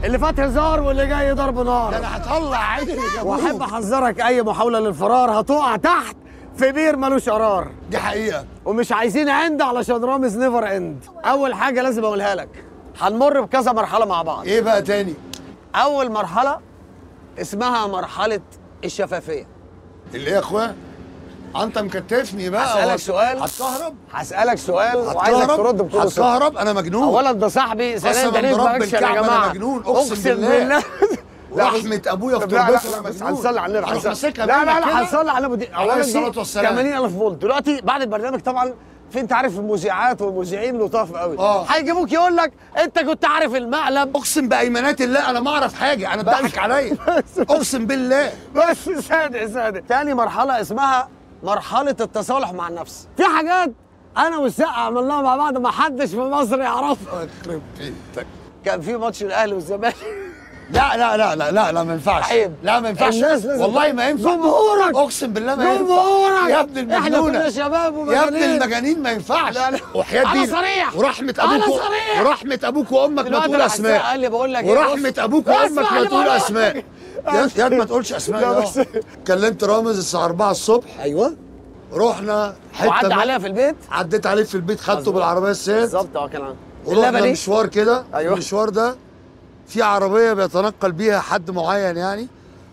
اللي فات هزار واللي جاي ضرب ده نار انا هطلع عيني يا واحب ابوك احذرك اي محاوله للفرار هتقع تحت في بير ملوش قرار دي حقيقه ومش عايزين عند علشان رامز نيفر اند اول حاجه لازم اقولها لك هنمر بكذا مرحله مع بعض ايه بقى تاني اول مرحله اسمها مرحله الشفافيه اللي ايه يا اخويا انت مكتفني بقى هسألك وهت- سؤال. هتكهرب هسالك سؤال وعايزك هتكهرب ترد بكل صدق هتكهرب انا مجنون اولا ده صاحبي ثانيا قسما ده ليه برب مالكش يا الكعبة أنا جماعه مجنون، أقسم بالله. لا، ورحمة ابويا في طب لا لا تربته انا بس مجنون هنصلي على النبي هروح هنصلي. ماسكها لا لا منك لا كده. هنصلي على النبي دي اولا الصلاة دي والسلام. 80000 فولت دلوقتي بعد البرنامج طبعا في انت عارف المذيعات والمذيعين لطاف قوي آه. هيجيبوك يقول لك انت كنت عارف المقلب اقسم بايمانات الله انا ما اعرف حاجه انا اتضحك عليا اقسم بالله بس صادق صادق تاني مرحله اسمها مرحله التصالح مع النفس في حاجات انا والسقا عملناها مع بعض ما حدش في مصر يعرفها يخرب بيتك كان في ماتش الاهلي والزمالك لا لا لا لا لا لا ما ينفعش عيب. لا ما ينفعش الناس لازم والله ما ينفع جمهورك اقسم بالله ما ينفع جمهورك يا ابن احنا كنا المجنونه شباب يا ومجانين ابن المجانين ما ينفعش لا، لا. وحياة أنا دين صريح. ورحمة أنا أبوك و- صريح. ورحمة أبوك وأمك ما دلوقتي تقول راح السقا أسماء قال لي بقول لك إيه، ورحمة بص. أبوك اسمع وأمك ما اللي تقول بقوله. أسماء يا يا ما تقولش أسماء لا، يا بس- كلمت رامز الساعة 4 الصبح ايوه رحنا حتة وعدى ما- عليها في البيت عديت عليه في البيت خدته مظبوط. بالعربية السيد بالظبط اه كان عنده ورحنا اللبني مشوار كده أيوة. المشوار ده في عربية بيتنقل بيها حد معين يعني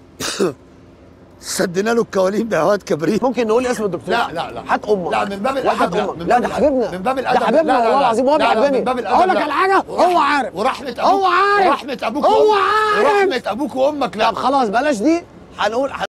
سدينا له الكوالين بهوات كبريت ممكن نقول اسم الدكتور لا لا لا هات امك لا من باب لا هات الادب لا امك من لا باب ده الأدب. حبيبنا من باب ده الادب حبيبنا لا، لا، والله لا. العظيم هو لا، لا، بيحبني من باب الادب اقول لك لا. على حاجه هو عارف ورحمة ابوك هو عارف ورحمة ابوك هو وأمك- عارف ورحمة ابوك وامك لا طب خلاص بلاش دي هنقول